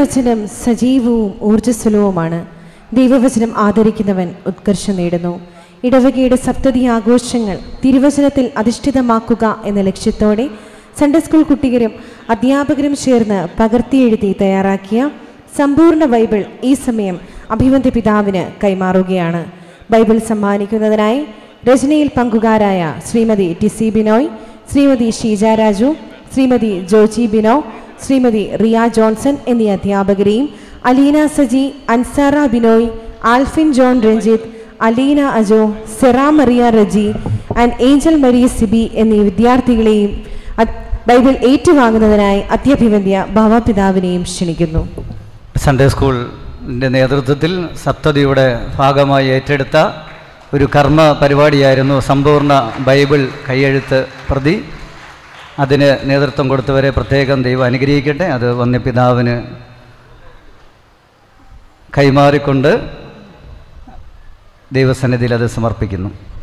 ദൈവവചനം സജീവവും ഊർജ്ജസ്വലവുമാണ് ദൈവവചനം ആദരിക്കുന്നവൻ ഉത്കർഷം നേടുന്നു ഇടവകയുടെ സപ്തതി ആഘോഷങ്ങൾ തിരുവചനത്തിൽ അധിഷ്ഠിതമാക്കുക എന്ന ലക്ഷ്യത്തോടെ സൺഡേ സ്കൂൾ കുട്ടികരും അധ്യാപകരും ചേർന്ന് പകർത്തിയെഴുതി തയ്യാറാക്കിയ സമ്പൂർണ്ണ ബൈബിൾ ഈ സമയം അഭിവന്ദ്യ പിതാവിന് കൈമാറുകയാണ് ബൈബിൾ സമ്മാനിക്കുന്നതിനായി രചനയിൽ പങ്കുകാരായ Srimathi T C Binoy Srimathi Sheeja Raju Srimathi Joji Bino Srimathi Riya Johnson എന്നീ അധ്യാപകരെയും Aleena Saji Ansara Binoy Alphin John Ranjith Aleena Ajo Sera Mariya Reji and Angel Mary Sibi എന്നീ വിദ്യാർത്ഥികളെയും അത് ബൈബിൾ ഏറ്റുവാങ്ങുന്നതിനായി അത്യഭിവന്ധ്യ ഭാവപിതാവിനെയും ക്ഷണിക്കുന്നു സൺഡേ സ്കൂളിൻ്റെ നേതൃത്വത്തിൽ സപ്തതിയുടെ ഭാഗമായി ഏറ്റെടുത്ത ഒരു കർമ്മ പരിപാടിയായിരുന്നു സമ്പൂർണ്ണ ബൈബിൾ കൈയെഴുത്ത് പ്രതി അതിന് നേതൃത്വം കൊടുത്തവരെ പ്രത്യേകം ദൈവം അനുഗ്രഹിക്കട്ടെ അത് വന്യപിതാവിന് കൈമാറിക്കൊണ്ട് ദൈവസന്നിധിയിൽ അത് സമർപ്പിക്കുന്നു